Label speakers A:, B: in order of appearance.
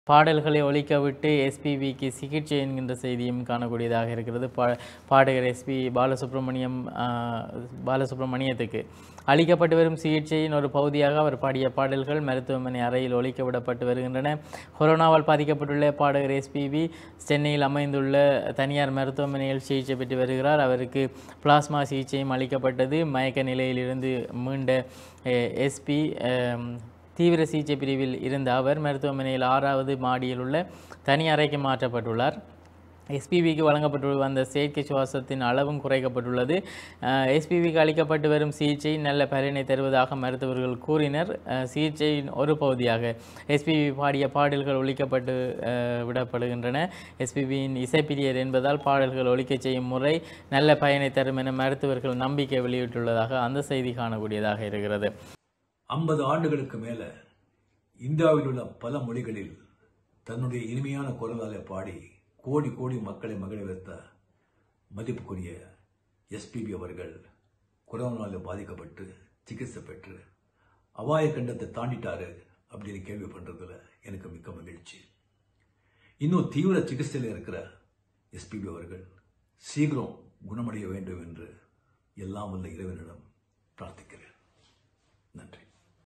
A: பாடல்களை ஒலிக்க விட்டு எஸ்பிபிக்கு சிகிச்சை என்கின்ற செய்தியும் காணக்கூடியதாக இருக்கிறது பா பாடகர் எஸ்பி பாலசுப்ரமணியம் ஆஹ், பாலசுப்ரமணியத்துக்கு அளிக்கப்பட்டு வரும் சிகிச்சையின் ஒரு பகுதியாக அவர் பாடிய பாடல்கள் மருத்துவமனை அறையில் ஒலிக்க விடப்பட்டு வருகின்றன கொரோனாவால் பாதிக்கப்பட்டுள்ள பாடகர் எஸ்பிபி சென்னையில் அமைந்துள்ள தனியார் மருத்துவமனையில் சிகிச்சை பெற்று வருகிறார் அவருக்கு பிளாஸ்மா சிகிச்சையும் அளிக்கப்பட்டது மயக்க நிலையிலிருந்து மீண்ட எஸ்பி தீவிர சிகிச்சை பிரிவில் இருந்த அவர் மருத்துவமனையில் ஆறாவது மாடியில் உள்ள தனி அறைக்கு மாற்றப்பட்டுள்ளார் எஸ்பிபிக்கு வழங்கப்பட்டு வந்த செயற்கை சுவாசத்தின் அளவும் குறைக்கப்பட்டுள்ளது எஸ்பிபிக்கு அளிக்கப்பட்டு வரும் சிகிச்சை நல்ல பலனை தருவதாக மருத்துவர்கள் கூறினர் அஹ், சிகிச்சையின் ஒரு பகுதியாக எஸ்பிபி பாடிய பாடல்கள் ஒலிக்கப்பட்டு அஹ், விடப்படுகின்றன எஸ்பிபியின் இசைப்பிரியர் என்பதால் பாடல்கள் ஒலிக்கச் செய்யும் முறை நல்ல பயனை தரும் என மருத்துவர்கள் நம்பிக்கை வெளியிட்டுள்ளதாக அந்த செய்தி காணக்கூடியதாக இருக்கிறது
B: ஐம்பது ஆண்டுகளுக்கு மேல இந்தியாவில் உள்ள பல மொழிகளில் தன்னுடைய இனிமையான குரலாலே பாடி கோடி கோடி மக்களை மகிழ வைத்த மதிப்புக்குரிய எஸ்பிபி அவர்கள் கொரோனாவில் பாதிக்கப்பட்டு சிகிச்சை பெற்று அபாய கண்டத்தை தாண்டிட்டாரு அப்படின்னு கேள்விப்படுறதுல எனக்கு மிக்க மகிழ்ச்சி இன்னும் தீவிர சிகிச்சையில் இருக்கிற எஸ்பிபி அவர்கள் சீக்கிரம் குணமடைய வேண்டும் என்று எல்லாம் வல்ல இறைவனிடம் பிரார்த்திக்கிறேன் நன்றி